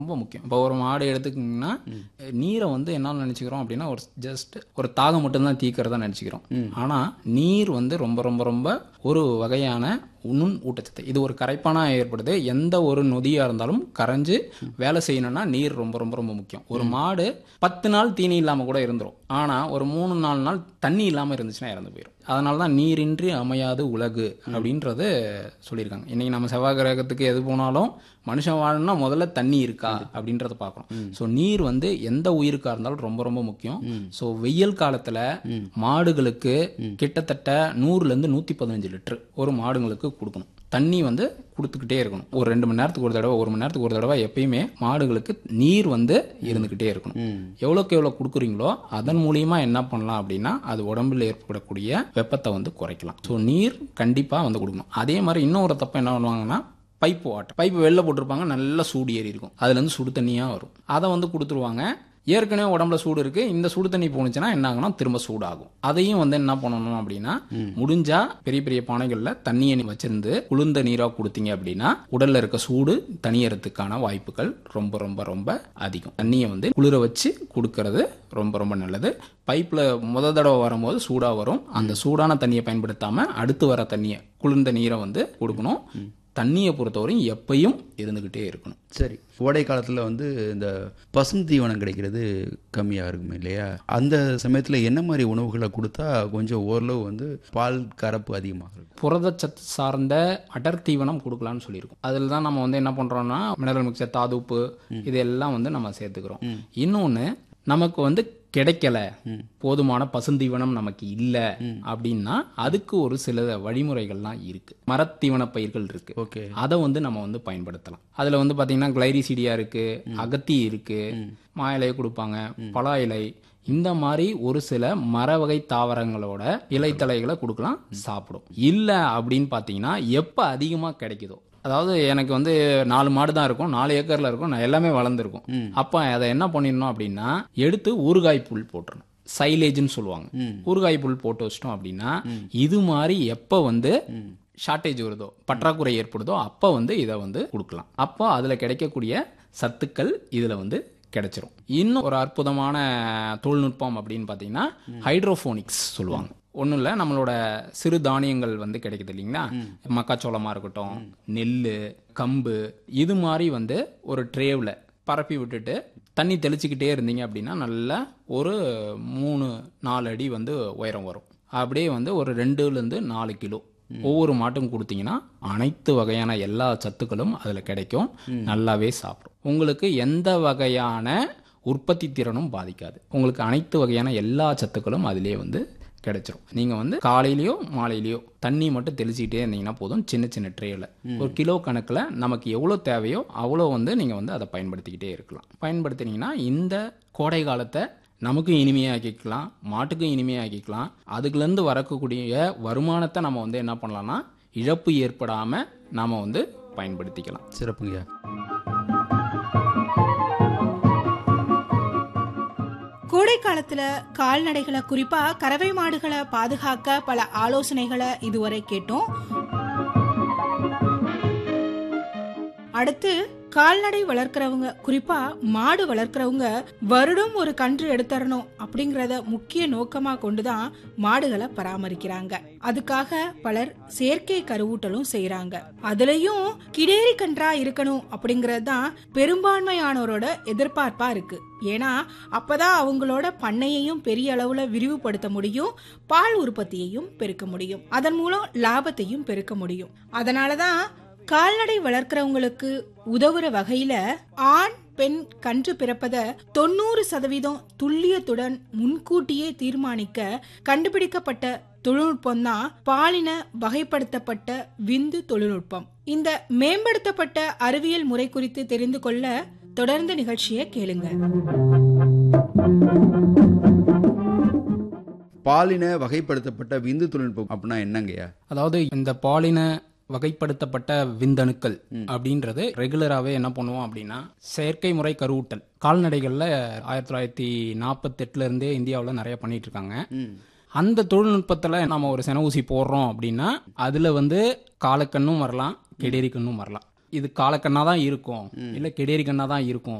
ரொம்ப முக்கியம் இப்போ ஒரு மாடு எடுத்துக்கிட்டிங்கன்னா நீரை வந்து என்ன நினச்சிக்கிறோம் அப்படின்னா ஒரு ஜஸ்ட் ஒரு தாகம் மட்டும்தான் தீக்கிறதா நினச்சிக்கிறோம் ஆனால் நீர் வந்து ரொம்ப ரொம்ப ரொம்ப ஒரு வகையான நுண் ஊட்டச்சத்து இது ஒரு கரைப்பானா ஏற்படுது எந்த ஒரு நொதியாக இருந்தாலும் கரைஞ்சு வேலை செய்யணும்னா நீர் ரொம்ப ரொம்ப ரொம்ப முக்கியம் ஒரு மாடு பத்து நாள் தீனி இல்லாமல் கூட இருந்துரும் ஆனால் ஒரு மூணு நாலு நாள் தண்ணி இல்லாமல் இருந்துச்சுன்னா இறந்து போயிடும் அதனால தான் நீரின்றி அமையாது உலகு அப்படின்றது சொல்லியிருக்காங்க இன்னைக்கு நம்ம செவ்வாய் கிரகத்துக்கு எது போனாலும் மனுஷன் வாழணும்னா முதல்ல தண்ணி இருக்கா அப்படின்றத பார்க்கணும் ஸோ நீர் வந்து எந்த உயிருக்கா இருந்தாலும் ரொம்ப ரொம்ப முக்கியம் ஸோ வெயில் காலத்துல மாடுகளுக்கு கிட்டத்தட்ட நூறுல இருந்து நூத்தி பதினஞ்சு லிட்டர் ஒரு மாடுங்களுக்கு கொடுக்கணும் தண்ணி வந்து கொடுத்துக்கிட்டே இருக்கணும் ஒரு ரெண்டு மணி நேரத்துக்கு ஒரு தடவை ஒரு மணி நேரத்துக்கு ஒரு தடவை எப்பயுமே மாடுகளுக்கு நீர் வந்து இருந்துக்கிட்டே இருக்கணும் எவ்வளோக்கு எவ்வளோ கொடுக்குறீங்களோ அதன் மூலியமா என்ன பண்ணலாம் அப்படின்னா அது உடம்புல ஏற்படக்கூடிய வெப்பத்தை வந்து குறைக்கலாம் ஸோ நீர் கண்டிப்பாக வந்து கொடுக்கணும் அதே மாதிரி இன்னொரு தப்பு என்ன பண்ணுவாங்கன்னா பைப் வாட்டர் பைப் வெளில போட்டிருப்பாங்க நல்லா சூடு ஏறி இருக்கும் அதுலேருந்து சுடு தண்ணியாக வரும் அதை வந்து கொடுத்துருவாங்க ஏற்கனவே உடம்புல சூடு இருக்கு இந்த சுடு தண்ணி போணுச்சுன்னா என்ன ஆகும்னா திரும்ப சூடாகும் அதையும் வந்து என்ன பண்ணணும் அப்படின்னா முடிஞ்சா பெரிய பெரிய பானைகள்ல தண்ணியை வச்சிருந்து குளிர்ந்த நீரா கொடுத்தீங்க அப்படின்னா உடல்ல இருக்க சூடு தனியறதுக்கான வாய்ப்புகள் ரொம்ப ரொம்ப ரொம்ப அதிகம் தண்ணியை வந்து குளிர வச்சு கொடுக்கறது ரொம்ப ரொம்ப நல்லது பைப்ல முத தடவை வரும்போது சூடா வரும் அந்த சூடான தண்ணியை பயன்படுத்தாம அடுத்து வர தண்ணியை குளிர்ந்த நீரை வந்து கொடுக்கணும் தண்ணியை பொறுத்தவரையும் எப்பயும் இருந்துகிட்டே இருக்கணும் சரி கோடை காலத்தில் வந்து இந்த பசும் தீவனம் கிடைக்கிறது கம்மியாக இருக்கும் இல்லையா அந்த சமயத்தில் என்ன மாதிரி உணவுகளை கொடுத்தா கொஞ்சம் ஓரளவு வந்து பால் கறப்பு அதிகமாக இருக்கும் புரதச்சத்து சார்ந்த அடர் தீவனம் கொடுக்கலாம்னு சொல்லியிருக்கோம் அதில் தான் நம்ம வந்து என்ன பண்ணுறோம்னா மினரல் மிக்சர் தாதுப்பு இதெல்லாம் வந்து நம்ம சேர்த்துக்கிறோம் இன்னொன்று நமக்கு வந்து கிடைக்கல போதுமான பசுந்தீவனம் நமக்கு இல்லை அப்படின்னா அதுக்கு ஒரு சில வழிமுறைகள்லாம் இருக்கு மரத்தீவன பயிர்கள் இருக்கு ஓகே அதை வந்து நம்ம வந்து பயன்படுத்தலாம் அதுல வந்து பாத்தீங்கன்னா கிளைரிசீடியா இருக்கு அகத்தி இருக்கு மா இலையை கொடுப்பாங்க பலா இலை இந்த மாதிரி ஒரு சில மர வகை தாவரங்களோட இலைத்தலைகளை கொடுக்கலாம் சாப்பிடும் இல்ல அப்படின்னு பாத்தீங்கன்னா எப்ப அதிகமா கிடைக்குதோ அதாவது எனக்கு வந்து நாலு மாடு தான் இருக்கும் நாலு ஏக்கர்ல இருக்கும் நான் எல்லாமே வளர்ந்துருக்கும் அப்ப அதை என்ன பண்ணிடணும் அப்படின்னா எடுத்து ஊறுகாய் புல் போட்டுறணும் சைலேஜ்னு சொல்லுவாங்க ஊறுகாய் புல் போட்டு வச்சிட்டோம் அப்படின்னா இது மாதிரி எப்ப வந்து ஷார்ட்டேஜ் வருதோ பற்றாக்குறை ஏற்படுதோ அப்போ வந்து இதை வந்து கொடுக்கலாம் அப்போ அதில் கிடைக்கக்கூடிய சத்துக்கள் இதில் வந்து கிடைச்சிரும் இன்னும் ஒரு அற்புதமான தொழில்நுட்பம் அப்படின்னு பார்த்தீங்கன்னா ஹைட்ரோஃபோனிக்ஸ் சொல்லுவாங்க ஒன்றும் இல்லை நம்மளோட சிறு தானியங்கள் வந்து கிடைக்குது இல்லைங்களா மக்காச்சோளமாக இருக்கட்டும் நெல் கம்பு இது மாதிரி வந்து ஒரு ட்ரேவில் பரப்பி விட்டுட்டு தண்ணி தெளிச்சுக்கிட்டே இருந்தீங்க அப்படின்னா நல்லா ஒரு மூணு நாலு அடி வந்து உயரம் வரும் அப்படியே வந்து ஒரு ரெண்டுலேருந்து நாலு கிலோ ஒவ்வொரு மாட்டும் கொடுத்தீங்கன்னா அனைத்து வகையான எல்லா சத்துக்களும் அதில் கிடைக்கும் நல்லாவே சாப்பிடும் உங்களுக்கு எந்த வகையான உற்பத்தி திறனும் பாதிக்காது உங்களுக்கு அனைத்து வகையான எல்லா சத்துக்களும் அதிலே வந்து கிடைச்சிரும் நீங்கள் வந்து காலையிலையோ மாலையிலையோ தண்ணி மட்டும் தெளிச்சிக்கிட்டே இருந்தீங்கன்னா போதும் சின்ன சின்ன ட்ரேயில் ஒரு கிலோ கணக்கில் நமக்கு எவ்வளோ தேவையோ அவ்வளோ வந்து நீங்கள் வந்து அதை பயன்படுத்திக்கிட்டே இருக்கலாம் பயன்படுத்தினீங்கன்னா இந்த கோடை காலத்தை நமக்கும் இனிமையாக்கிக்கலாம் மாட்டுக்கும் இனிமையாக்கிக்கலாம் அதுக்குலேருந்து வரக்கூடிய வருமானத்தை நம்ம வந்து என்ன பண்ணலாம்னா இழப்பு ஏற்படாமல் நாம் வந்து பயன்படுத்திக்கலாம் சிறப்புங்கய்யா கோடை காலத்துல கால்நடைகளை குறிப்பா கறவை மாடுகளை பாதுகாக்க பல ஆலோசனைகளை இதுவரை கேட்டோம் அடுத்து கால்நடை வளர்க்குறவங்க குறிப்பா மாடு வளர்க்குறவங்க வருடம் ஒரு கன்று எடுத்தரணும் அப்படிங்கறத முக்கிய நோக்கமா கொண்டுதான் மாடுகளை பராமரிக்கிறாங்க அதுக்காக பலர் செயற்கை கருவூட்டலும் செய்யறாங்க அதுலயும் கிடேரி கன்றா இருக்கணும் அப்படிங்கறது தான் பெரும்பான்மையானோரோட எதிர்பார்ப்பா இருக்கு ஏன்னா அப்பதான் அவங்களோட பண்ணையையும் பெரிய அளவுல விரிவுபடுத்த முடியும் பால் உற்பத்தியையும் பெருக்க முடியும் அதன் மூலம் லாபத்தையும் பெருக்க முடியும் அதனாலதான் கால்நடை வளர்க்குறவங்களுக்கு உதவுற வகையில ஆண் பெண் கன்று பிறப்பத தொண்ணூறு சதவீதம் துல்லியத்துடன் முன்கூட்டியே தீர்மானிக்க கண்டுபிடிக்கப்பட்ட தொழில்நுட்பம் தான் பாலின வகைப்படுத்தப்பட்ட விந்து தொழில்நுட்பம் இந்த மேம்படுத்தப்பட்ட அறிவியல் முறை குறித்து தெரிந்து கொள்ள தொடர்ந்து நிகழ்ச்சியை கேளுங்க பாலின வகைப்படுத்தப்பட்ட விந்து தொழில்நுட்பம் அப்படின்னா என்னங்கய்யா அதாவது இந்த பாலின வகைப்படுத்தப்பட்ட விந்தணுக்கள் அப்படின்றது ரெகுலராகவே என்ன பண்ணுவோம் அப்படின்னா செயற்கை முறை கருவூட்டல் கால்நடைகளில் ஆயிரத்தி தொள்ளாயிரத்தி நாற்பத்தெட்டுல இருந்தே இந்தியாவில் நிறைய பண்ணிட்டு இருக்காங்க அந்த தொழில்நுட்பத்தில் நம்ம ஒரு சென ஊசி போடுறோம் அப்படின்னா அதில் வந்து காலக்கண்ணும் வரலாம் கெடேரி கண்ணும் வரலாம் இது காலக்கண்ணா தான் இருக்கும் இல்ல கெடேரி கண்ணா தான் இருக்கும்